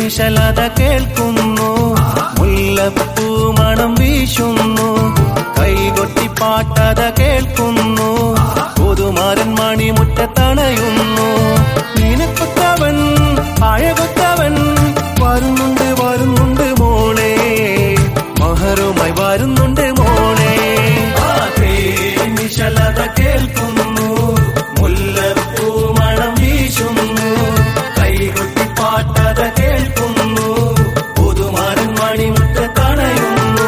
നിശലത കേൾക്കുന്നു മുല്ലപ്പൂ മണം വീശുന്നു കൈകൊട്ടി പാട്ടത കേൾക്കുന്നു പുതുമാരൻ മണിമുറ്റത്തണയുന്നു നീനക്കൊത്തവൻ അഴകൊത്തവൻ വരുന്നുണ്ട് വരുന്നുണ്ട് മോളെ മഹറുമായി വരുന്നുണ്ട് മോളെ നിശലത കേൾക്കുന്നു മുല്ലപ്പൂ മണം വീശുന്നു കൈകൊട്ടി പാട്ടത കേൾക്കുന്നു പുതുമാരൻ മണിമുറ്റത്തണയുന്നു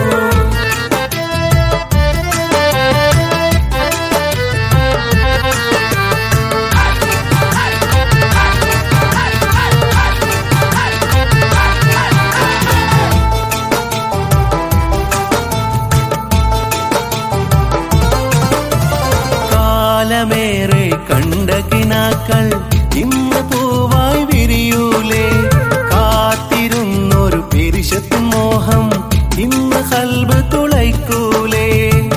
കാലമേറെ കണ്ട കിനാക്കൾ ഇന്ന് പൂവായി വിരിയൂലേ കാത്തിരുന്നൊരു പിരിശത്തു മോഹം ഇന്ന് കൽബ് തുളയ്ക്കൂലേ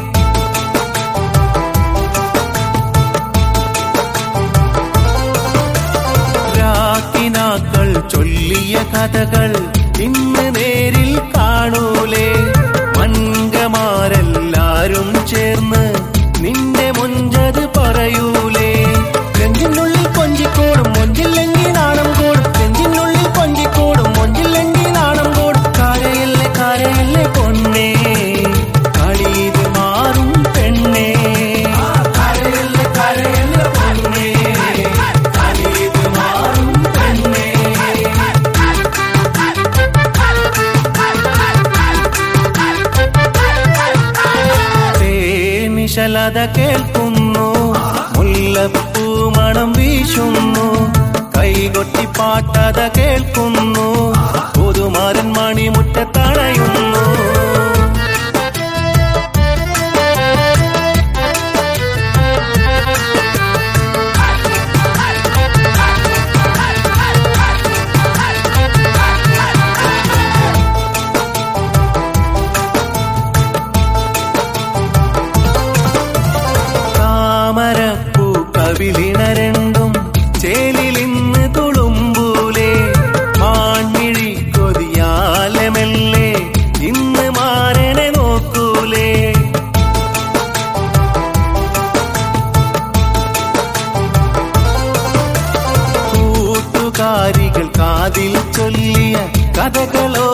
രാക്കിനാക്കൾ ചൊല്ലിയ കഥകൾ ഇന്ന് നേരിൽ കാണൂലേ മൻകമാരെല്ലാരും ചേർന്ന് നിന്റെ മുഞ്ചത് പറയൂലേ നെഞ്ചിനുള്ളിൽ കൊഞ്ചിക്കോടും മൊഞ്ചില്ലെങ്കിൽ നാണം കൂടും നെഞ്ചിനുള്ളിൽ കൊഞ്ചിക്കോടും മൊഞ്ചില്ലെങ്കിൽ നാണം കൂടും കരയല്ലേ കരയല്ലേ പൊന്നേ കളീത് മാറും പെണ്ണേ കരയല്ലേ കരയല്ലേ പൊന്നേ കളീത് മാറും പെണ്ണേ തേനിശലത കേൾക്കുന്നു മുല്ലപ്പൂ മണം വീശുന്നു കൈകൊട്ടി പാട്ടത കേൾക്കുന്നു പുതുമാരൻ മണിമുറ്റത്തണയുന്നു താമരപ്പൂ കവിളിണ രണ്ടും ചേലിലിന്ന് തുളുമ്പൂലേ മാൺമിഴി കൊതിയാലമെല്ലേ ഇന്ന് മാരനെ നോക്കൂലേ കൂട്ടുകാരികൾ കാതിൽ ചൊല്ലിയ കഥകളോ